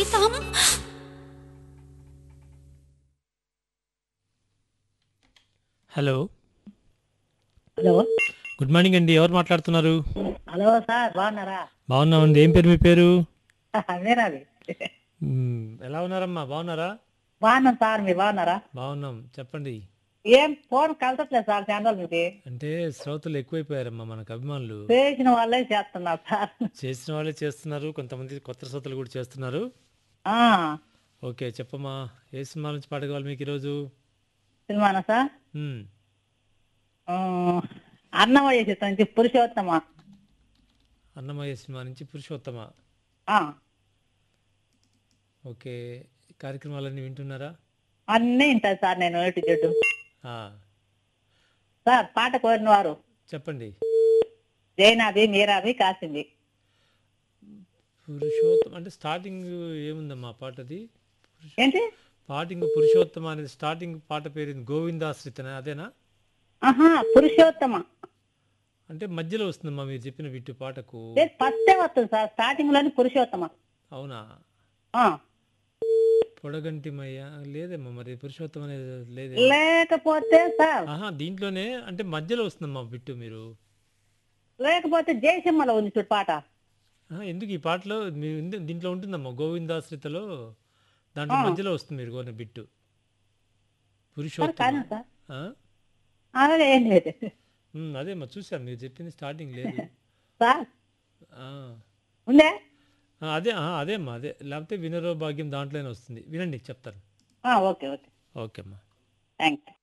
అమృతం hello hello good morning అండి ఎవరు మాట్లాడుతున్నారు హలో సార్ బాగున్నారా బాగున్నామండి ఏం పేరు మీ పేరు మీరాది మ్మ్, ఎలా ఉన్నారమ్మా బాగున్నారా బాగున్నాం సార్ మీరు బాగున్నారా బాగున్నాం చెప్పండి ఏం ఫోన్ కలసట్లేదు సార్ ఛానల్ మీది అంటే శ్రోతలు ఎక్కువైపోయారమ్మా మనకు అభిమానులు చేసిన వాళ్ళే చేస్తున్నారు సార్ చేసిన వాళ్ళే చేస్తున్నారు కొంతమంది కొత్త శ్రోతలు కూడా చేస్తున్నారు ఆ, ఓకే చెప్పమ్మా ఏ సినిమా నుంచి పాట కావాలి మీకు ఈరోజు సినిమానా సార్ మ్మ్, ఆ, అన్నమయ్య చిత్రం నుంచి పురుషోత్తమ అన్నమయ్య సినిమా నుంచి పురుషోత్తమ ఆ, ఓకే కార్యక్రమాలన్నీ వింటున్నారా అన్నీ ఉంటుంది సార్ నేను ఏటు చెడ్డు ఆ, సార్ పాట కోరిన వారు చెప్పండి జైనాది మీరాది కాసింది పురుషోత్తమ అంటే స్టార్టింగ్ ఏముందమ్మా పాటది ఏంటి పాటింగ్ పురుషోత్తమ అనేది స్టార్టింగ్ పాట పేరు ఏంది? గోవిందాశ్రితన అదేనా ఆహా పురుషోత్తమ అంటే మధ్యలో వస్తుందమ్మా మీరు చెప్పిన విట్టు పాటకు ఫస్టే వస్తుంది సార్ స్టార్టింగ్ లోని పురుషోత్తమ అవునా ఆ, పొడగంటిమయ్య లేదమ్మా మరి పురుషోత్తమ అనేది లేదే లేకపోతే సార్ ఆహా దీంట్లోనే అంటే మధ్యలో వస్తుందమ్మా బిట్టు మీరు లేకపోతే జయసింహలో ఉంది చూడు పాట ఆహా, ఎందుకు ఈ పాటలో మీ ఉంది- దీంట్లో ఉంటుందమ్మా గోవిందాశ్రితలో దాంట్లో మధ్యలో వస్తుంది మీరు కోరిన బిట్టు సార్ పురుషోత్తమ కానీ సార్ ఆ? అలాగే ఏం లేదు ఉమ్, అదేమ్మా చూసాను మీరు చెప్పింది స్టార్టింగ్ లేదు సార్ ఆ. ఉందే ఆ, అదే ఆ, అదేమ్మా అదే లేకపోతే వినరో భాగ్యం దాంట్లోనే వస్తుంది వినండి చెప్తాను ఆ, ఓకే ఓకే ఓకే అమ్మా థ్యాంక్ యూ